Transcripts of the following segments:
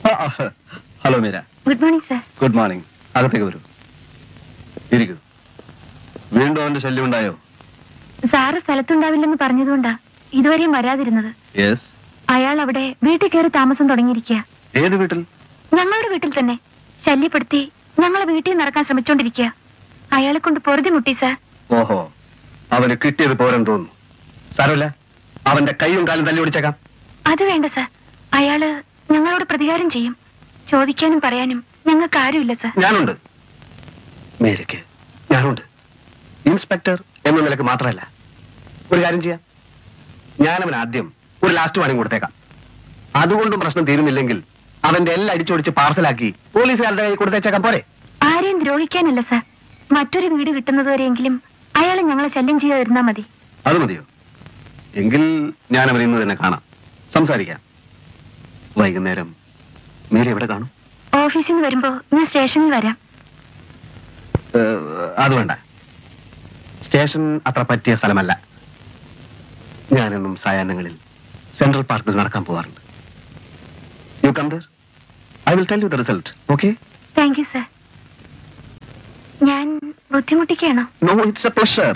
Hello Meera good morning sir good morning അകത്തേക്ക് വരൂ ഇരിക്കൂ വീണ്ടും അവന്റെ ശല്യം ഉണ്ടായോ സാറ് സ്ഥലത്തുണ്ടാവില്ലെന്ന് പറഞ്ഞതുകൊണ്ടാ ഇതുവരെയും വരാതിരുന്നത് യെസ് അയാൾ അവിടെ വീട്ടിൽ കയറി താമസം തുടങ്ങിയിരിക്കുക ഏത് വീട്ടിൽ ഞങ്ങളുടെ വീട്ടിൽ തന്നെ ശല്യപ്പെടുത്തി ഞങ്ങളെ വീട്ടിൽ നടക്കാൻ ശ്രമിച്ചോണ്ടിരിക്കുക അയാളെ കൊണ്ട് പൊറുതി മുട്ടി സാർ ഓഹോ അവന് കിട്ടിയത് പോരെന്ന് തോന്നുന്നു സാരമില്ല അവന്റെ കൈയും കാലും തല്ലി ഓടിച്ചേക്കാം അത് വേണ്ട സാർ അയാള് ഞങ്ങളോട് പ്രതികാരം ചെയ്യും ചോദിക്കാനും പറയാനും ഞങ്ങൾക്ക് ആരുമില്ല സാർ ഞാനുണ്ട് മേരിക്ക് ഞാനുണ്ട് ഇൻസ്പെക്ടർ എന്ന നിലക്ക് മാത്രമല്ല ഒരു കാര്യം ചെയ്യാം ഞാനവൻ ആദ്യം ഒരു ലാസ്റ്റ് വാണിംഗ് കൊടുത്തേക്കാം അതുകൊണ്ടും പ്രശ്നം തീരുന്നില്ലെങ്കിൽ അവന്റെ എല്ലാം അടിച്ചോടിച്ച് പാർസലാക്കി പോലീസുകാരുടെ കൈ കൊടുത്തേച്ചേക്കാം പോരെ ആരെയും ദ്രോഹിക്കാനല്ല സാർ മറ്റൊരു വീട് കിട്ടുന്നതുവരെയെങ്കിലും അയാൾ ഞങ്ങളെ ശല്യം ചെയ്യാതിരുന്നാ മതി അത് മതിയോ എങ്കിൽ ഞാൻ അവനെ ഇന്ന് തന്നെ കാണാം സംസാരിക്കാം വൈകുന്നേരം മീര എവിടെ കാണും ഓഫീസിൽ നിന്ന് വരുമ്പോ ഞാൻ സ്റ്റേഷനിൽ വരാം ഏഹ്, അത് വേണ്ട സ്റ്റേഷൻ അത്ര പറ്റിയ സ്ഥലമല്ല ഞാനെന്നും സായാഹ്നങ്ങളിൽ സെൻട്രൽ പാർക്കിൽ നടക്കാൻ പോവാറുണ്ട് you come there I will tell you the result okay thank you sir ഞാൻ ബുദ്ധിമുട്ടിക്കാണോ നോ ഇറ്റ്സ് എ പ്ലഷർ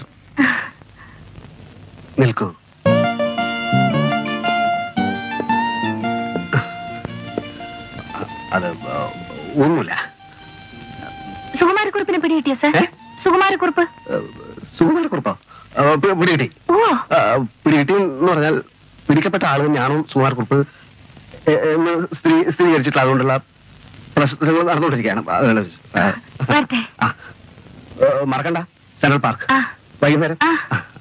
നിൽക്കൂ അത് ഒന്നുമില്ല സുകുമാരക്കുറിപ്പിനെ പിടികിട്ടിയോ സാർ ഏ? സുകുമാരക്കുറിപ്പ് സുകുമാരക്കുറിപ്പോ പിടികിട്ടി ഓ ആ, പിടികിട്ടി എന്ന് പറഞ്ഞാൽ പിടിക്കപ്പെട്ട ആളുകൾ ഞാനും സുമാർക്കുറിപ്പ് എന്ന് സ്ഥിരീ സ്ഥിരീകരിച്ചിട്ടുള്ള അതുകൊണ്ടുള്ള പ്രശ്നങ്ങൾ നടന്നുകൊണ്ടിരിക്കുകയാണ് അതുകൊണ്ട്, ആ, വരട്ടെ ആ. ഏ, മറക്കണ്ട സെൻട്രൽ പാർക്ക് ആ വൈകുന്നേരം ആ. ആ.